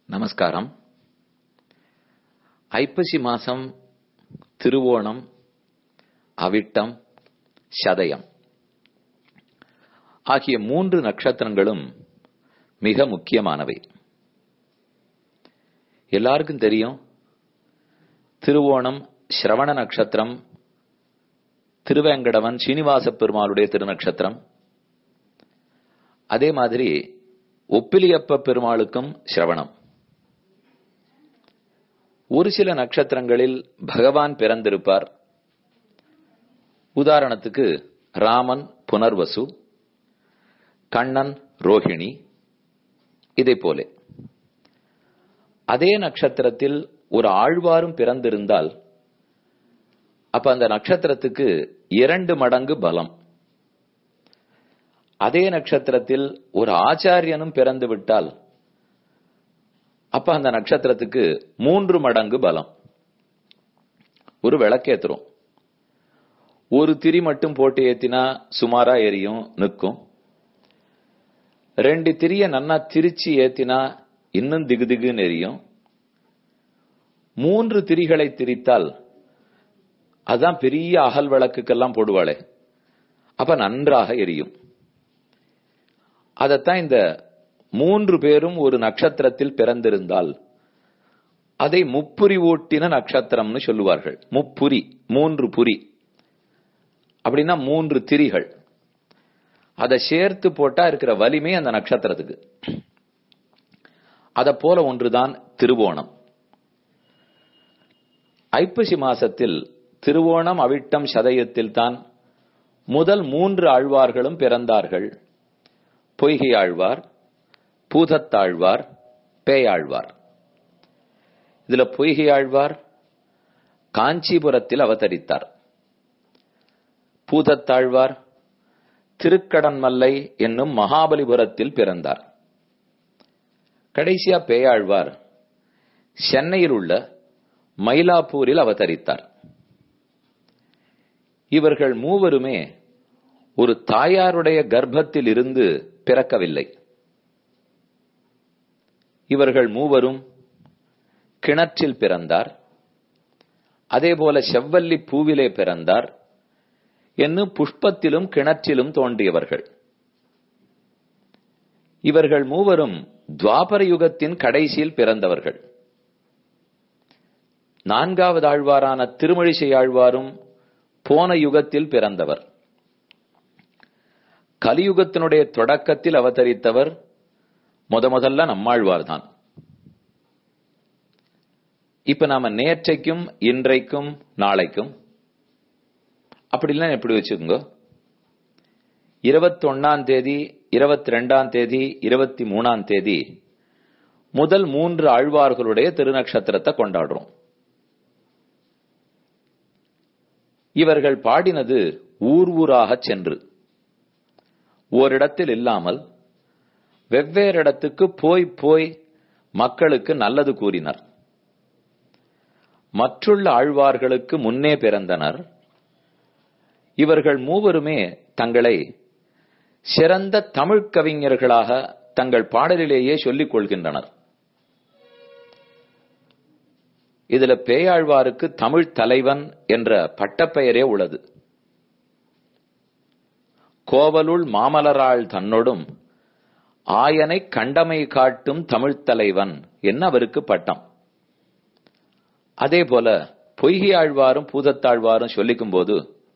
நமஸ்காரம் ஐப்பசி மாசம் திருவோணம் அவிட்டம் சதயம் ஆகிய மூன்று நட்சத்திரங்களும் மிக முக்கியமானவை எல்லாருக்கும் தெரியும் திருவோணம் சிரவண நட்சத்திரம் திருவேங்கடவன் சீனிவாச பெருமாளுடைய திருநட்சத்திரம் அதே மாதிரி ஒப்பிலியப்ப பெருமாளுக்கும் சிரவணம் ஒரு சில நட்சத்திரங்களில் பகவான் பிறந்திருப்பார் உதாரணத்துக்கு ராமன் புனர்வசு கண்ணன் ரோஹிணி இதை போல அதே நட்சத்திரத்தில் ஒரு ஆழ்வாரும் பிறந்திருந்தால் அப்ப அந்த நட்சத்திரத்துக்கு இரண்டு மடங்கு பலம் அதே நட்சத்திரத்தில் ஒரு ஆச்சாரியனும் பிறந்து விட்டால் அப்ப அந்த நட்சத்திரத்துக்கு மூன்று மடங்கு பலம் ஒரு விளக்கேத்துறோம் ஒரு திரி மட்டும் போட்டு ஏத்தினா சுமாரா எரியும் நிற்கும் ரெண்டு திரிய நன்னா திரிச்சு ஏத்தினா இன்னும் திகு திகுன்னு எரியும் மூன்று திரிகளை திரித்தால் அதான் பெரிய அகல் விளக்குக்கெல்லாம் போடுவாளே அப்ப நன்றாக எரியும் அதத்தான் இந்த மூன்று பேரும் ஒரு நட்சத்திரத்தில் பிறந்திருந்தால் அதை முப்புரி ஊட்டின நட்சத்திரம்னு சொல்லுவார்கள் முப்புரி மூன்று புரி அப்படின்னா மூன்று திரிகள் அதை சேர்த்து போட்டா இருக்கிற வலிமை அந்த நட்சத்திரத்துக்கு அத போல ஒன்றுதான் திருவோணம் ஐப்பசி மாசத்தில் திருவோணம் அவிட்டம் சதயத்தில் தான் முதல் மூன்று ஆழ்வார்களும் பிறந்தார்கள் பொய்கை ஆழ்வார் பூதத்தாழ்வார் பேயாழ்வார் இதுல பொய்கை ஆழ்வார் காஞ்சிபுரத்தில் அவதரித்தார் பூதத்தாழ்வார் திருக்கடன்மல்லை என்னும் மகாபலிபுரத்தில் பிறந்தார் கடைசியா பேயாழ்வார் சென்னையில் உள்ள மயிலாப்பூரில் அவதரித்தார் இவர்கள் மூவருமே ஒரு தாயாருடைய கர்ப்பத்தில் இருந்து பிறக்கவில்லை இவர்கள் மூவரும் கிணற்றில் பிறந்தார் அதேபோல செவ்வல்லி பூவிலே பிறந்தார் என்னும் புஷ்பத்திலும் கிணற்றிலும் தோன்றியவர்கள் இவர்கள் மூவரும் துவாபர யுகத்தின் கடைசியில் பிறந்தவர்கள் நான்காவது ஆழ்வாரான திருமழிசை ஆழ்வாரும் போன யுகத்தில் பிறந்தவர் கலியுகத்தினுடைய தொடக்கத்தில் அவதரித்தவர் முத முதல்ல நம்மாழ்வார் தான் இப்ப நாம நேற்றைக்கும் இன்றைக்கும் நாளைக்கும் அப்படிலாம் எப்படி வச்சுக்கோங்க இருபத்தி ஒன்னாம் தேதி இருபத்தி ரெண்டாம் தேதி இருபத்தி மூணாம் தேதி முதல் மூன்று ஆழ்வார்களுடைய திருநக்ஷத்திரத்தை கொண்டாடுறோம் இவர்கள் பாடினது ஊர் ஊராக சென்று ஓரிடத்தில் இல்லாமல் வெவ்வேறு இடத்துக்கு போய் போய் மக்களுக்கு நல்லது கூறினர் மற்றுள்ள ஆழ்வார்களுக்கு முன்னே பிறந்தனர் இவர்கள் மூவருமே தங்களை சிறந்த தமிழ் கவிஞர்களாக தங்கள் பாடலிலேயே சொல்லிக் கொள்கின்றனர் இதுல பேயாழ்வாருக்கு தமிழ் தலைவன் என்ற பட்டப்பெயரே உள்ளது கோவலுள் மாமலராள் தன்னொடும் ஆயனை கண்டமை காட்டும் தமிழ்த் தலைவன் என்ன அவருக்கு பட்டம் அதே போல பொய்கை ஆழ்வாரும் பூதத்தாழ்வாரும் சொல்லிக்கும் போது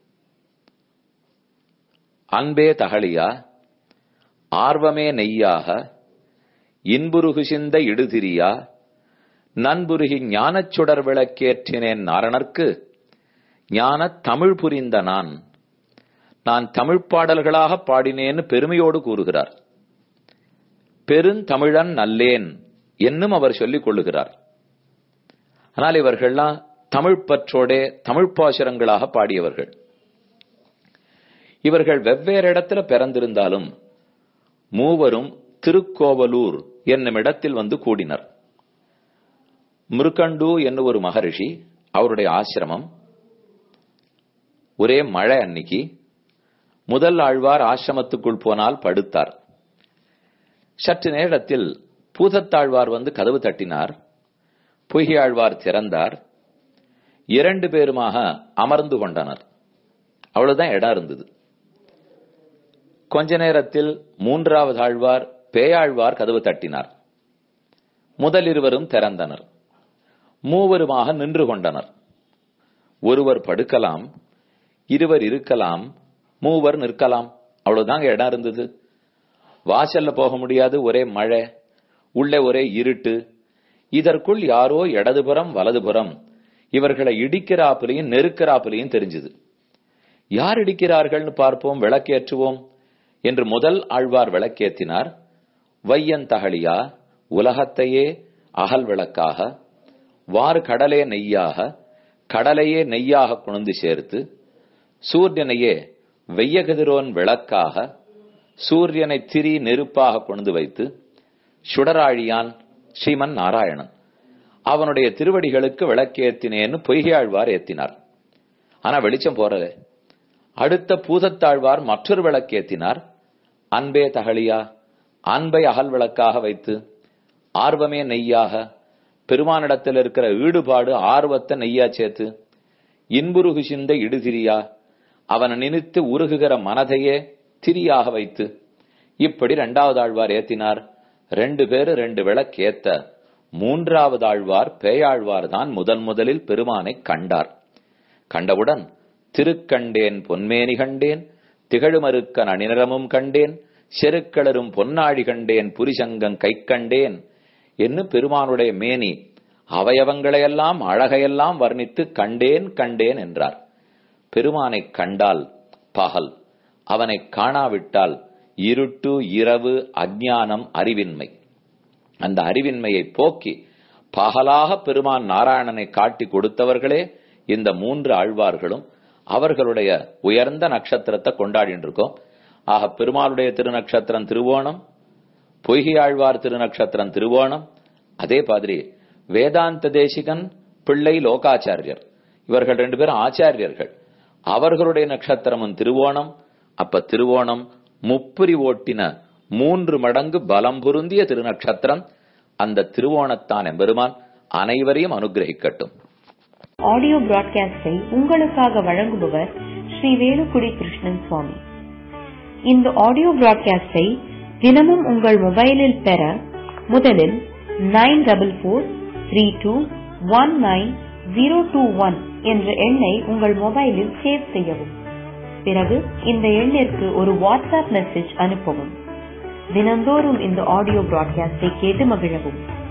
அன்பே தகழியா ஆர்வமே நெய்யாக இன்புருகு சிந்த இடுதிரியா நண்புருகி ஞானச் சுடர் விளக்கேற்றினேன் நாரணர்க்கு ஞான தமிழ் புரிந்த நான் நான் தமிழ் பாடல்களாக பாடினேன்னு பெருமையோடு கூறுகிறார் பெருந்தமிழன் நல்லேன் என்னும் அவர் சொல்லிக் கொள்ளுகிறார் ஆனால் இவர்கள்லாம் தமிழ் பற்றோடே தமிழ் பாசுரங்களாக பாடியவர்கள் இவர்கள் வெவ்வேறு இடத்துல பிறந்திருந்தாலும் மூவரும் திருக்கோவலூர் என்னும் இடத்தில் வந்து கூடினர் மிருகண்டு என்னும் ஒரு மகரிஷி அவருடைய ஆசிரமம் ஒரே மழை அன்னைக்கு முதல் ஆழ்வார் ஆசிரமத்துக்குள் போனால் படுத்தார் சற்று நேரத்தில் பூதத்தாழ்வார் வந்து கதவு தட்டினார் பொய்கையாழ்வார் திறந்தார் இரண்டு பேருமாக அமர்ந்து கொண்டனர் அவ்வளவுதான் இடம் இருந்தது கொஞ்ச நேரத்தில் மூன்றாவது ஆழ்வார் பேயாழ்வார் கதவு தட்டினார் முதல் இருவரும் திறந்தனர் மூவருமாக நின்று கொண்டனர் ஒருவர் படுக்கலாம் இருவர் இருக்கலாம் மூவர் நிற்கலாம் அவ்வளவுதாங்க இடம் இருந்தது வாசல்ல போக முடியாது ஒரே மழை உள்ளே ஒரே இருட்டு இதற்குள் யாரோ இடதுபுறம் வலதுபுறம் இவர்களை இடிக்கிறாப்பிலையும் நெருக்கிறாப்பிலையும் தெரிஞ்சது யார் இடிக்கிறார்கள்னு பார்ப்போம் விளக்கேற்றுவோம் என்று முதல் ஆழ்வார் விளக்கேற்றினார் வையந்தகழியா உலகத்தையே அகல் விளக்காக வார் கடலே நெய்யாக கடலையே நெய்யாக குணந்து சேர்த்து சூரியனையே வெய்யகதிரோன் விளக்காக சூரியனை திரி நெருப்பாக கொண்டு வைத்து சுடராழியான் ஸ்ரீமன் நாராயணன் அவனுடைய திருவடிகளுக்கு விளக்கேத்தினேன்னு பொய்கையாழ்வார் ஏத்தினார் ஆனா வெளிச்சம் போறதே அடுத்த பூதத்தாழ்வார் மற்றொரு விளக்கேத்தினார் அன்பே தகழியா அன்பை அகல் விளக்காக வைத்து ஆர்வமே நெய்யாக பெருமானிடத்தில் இருக்கிற ஈடுபாடு ஆர்வத்தை நெய்யா சேர்த்து இன்புருகு சிந்த இடுதிரியா அவனை நினைத்து உருகுகிற மனதையே திரியாக வைத்து இப்படி இரண்டாவது ஆழ்வார் ஏத்தினார் ரெண்டு பேரு ரெண்டு விளக்கு ஏத்த மூன்றாவது ஆழ்வார் பேயாழ்வார் தான் முதன் முதலில் பெருமானை கண்டார் கண்டவுடன் திருக்கண்டேன் பொன்மேனி கண்டேன் திகழுமறுக்கன் அணிநிறமும் கண்டேன் செருக்களரும் பொன்னாழி கண்டேன் புரிசங்கம் கை கண்டேன் என்று பெருமானுடைய மேனி அவயவங்களையெல்லாம் அழகையெல்லாம் வர்ணித்து கண்டேன் கண்டேன் என்றார் பெருமானை கண்டால் பகல் அவனை காணாவிட்டால் இருட்டு இரவு அஜ்ஞானம் அறிவின்மை அந்த அறிவின்மையை போக்கி பகலாக பெருமான் நாராயணனை காட்டி கொடுத்தவர்களே இந்த மூன்று ஆழ்வார்களும் அவர்களுடைய உயர்ந்த நட்சத்திரத்தை கொண்டாடிட்டு இருக்கோம் ஆக பெருமாளுடைய திருநக்ஷத்திரம் திருவோணம் பொய்கை ஆழ்வார் திருநக்ஷத்திரம் திருவோணம் அதே மாதிரி வேதாந்த தேசிகன் பிள்ளை லோகாச்சாரியர் இவர்கள் ரெண்டு பேரும் ஆச்சாரியர்கள் அவர்களுடைய நட்சத்திரமும் திருவோணம் அப்ப திருவோணம் முப்புரி ஓட்டின மூன்று மடங்கு பலம் பொருந்திய திருநக்ஷத்திரம் அந்த திருவோணத்தான் எம்பெருமான் அனைவரையும் அனுகிரகிக்கட்டும் ஆடியோ பிராட்காஸ்டை உங்களுக்காக வழங்குபவர் ஸ்ரீ வேலுக்குடி கிருஷ்ணன் சுவாமி இந்த ஆடியோ பிராட்காஸ்டை தினமும் உங்கள் மொபைலில் பெற முதலில் nine double four three two one nine zero two one என்ற எண்ணை உங்கள் மொபைலில் சேவ் செய்யவும் பிறகு இந்த எண்ணிற்கு ஒரு வாட்ஸ்அப் மெசேஜ் அனுப்பவும் தினந்தோறும் இந்த ஆடியோ பிராட்காஸ்டை கேட்டு மகிழவும்